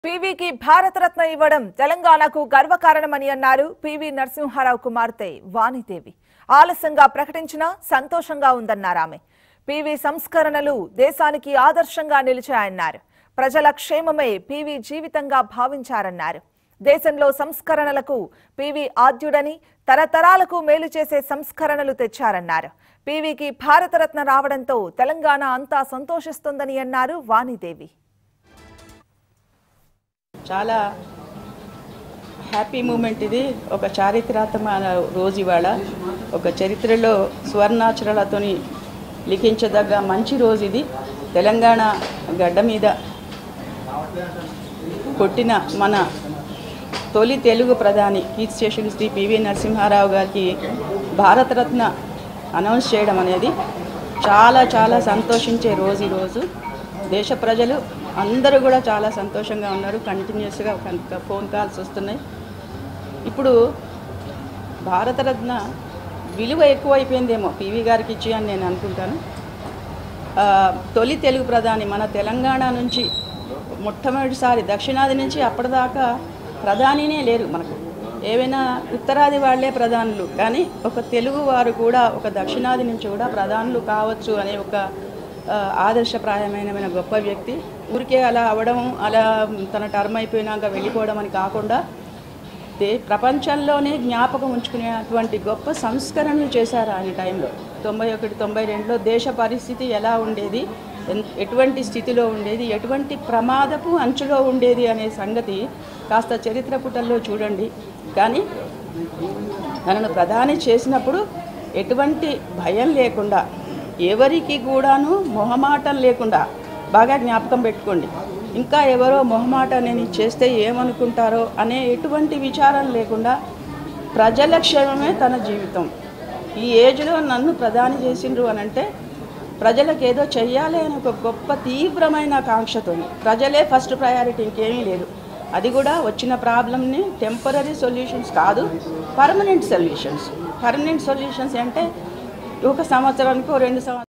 పీవీకి భారతరత్న ఇవ్వడం తెలంగాణకు గర్వకారణమని అన్నారు పివి నరసింహారావు కుమార్తె వాణిదేవి ఆలస్యంగా ప్రకటించినా సంతోషంగా ఉందన్నారు ఆమె పివి సంస్కరణలు దేశానికి ఆదర్శంగా నిలిచాయన్నారు ప్రజల క్షేమమే పివి జీవితంగా భావించారన్నారు దేశంలో సంస్కరణలకు పివి ఆద్యుడని తరతరాలకు మేలు చేసే సంస్కరణలు తెచ్చారన్నారు పివికి భారతరత్న రావడంతో తెలంగాణ అంతా సంతోషిస్తోందని అన్నారు వాణిదేవి చాలా హ్యాపీ మూమెంట్ ఇది ఒక చారిత్రాత్మక రోజు ఇవాళ ఒక చరిత్రలో స్వర్ణాక్షరాలతోని లిఖించదగ్గ మంచి రోజు ఇది తెలంగాణ గడ్డ మీద కొట్టిన మన తొలి తెలుగు ప్రధాని కీర్తిశేషులు శ్రీ పివి నరసింహారావు గారికి భారతరత్న అనౌన్స్ చేయడం అనేది చాలా చాలా సంతోషించే రోజు ఈరోజు దేశ ప్రజలు అందరూ కూడా చాలా సంతోషంగా ఉన్నారు కంటిన్యూస్గా ఫోన్ కాల్స్ వస్తున్నాయి ఇప్పుడు భారతరత్న విలువ ఎక్కువైపోయిందేమో పివి గారికి ఇచ్చి అని నేను అనుకుంటాను ఆ, తొలి తెలుగు ప్రధాని మన తెలంగాణ నుంచి మొట్టమొదటిసారి దక్షిణాది నుంచి అప్పటిదాకా ప్రధానినే లేరు మనకు ఏవైనా ఉత్తరాది వాళ్ళే ప్రధానులు కానీ ఒక తెలుగు వారు కూడా ఒక దక్షిణాది నుంచి కూడా ప్రధానులు కావచ్చు అనే ఒక ఆ, ఆదర్శప్రాయమైన గొప్ప వ్యక్తి ఊరికే అలా అవ్వడం అలా తన టర్మ్ అయిపోయినాక వెళ్ళిపోవడం అని కాకుండా దే ప్రపంచంలోనే జ్ఞాపకం ఉంచుకునేటువంటి గొప్ప సంస్కరణలు చేశారు ఆయన టైంలో తొంభై ఒకటి తొంభై రెండులో దేశ పరిస్థితి ఎలా ఉండేది ఎన్- ఎటువంటి స్థితిలో ఉండేది ఎటువంటి ప్రమాదపు అంచులో ఉండేది అనే సంగతి కాస్త చరిత్ర పుటల్లో చూడండి కానీ తనను ప్రధాని చేసినప్పుడు ఎటువంటి భయం లేకుండా ఎవరికి కూడాను మొహమాటం లేకుండా బాగా జ్ఞాపకం పెట్టుకోండి ఇంకా ఎవరో మొహమాట నేను ఇది చేస్తే ఏమనుకుంటారో అనే ఎటువంటి విచారం లేకుండా ప్రజల క్షేమమే తన జీవితం ఈ ఏజ్లో నన్ను ప్రధాని చేసిండ్రు అని అంటే ప్రజలకు ఏదో చెయ్యాలి అని ఒక గొప్ప తీవ్రమైన కాంక్షతో ప్రజలే ఫస్ట్ ప్రయారిటీ ఇంకేమీ లేదు అది కూడా వచ్చిన ప్రాబ్లమ్ని టెంపరీ సొల్యూషన్స్ కాదు పర్మనెంట్ సొల్యూషన్స్ పర్మనెంట్ సొల్యూషన్స్ అంటే ఒక సంవత్సరానికో రెండు సంవత్సరాలు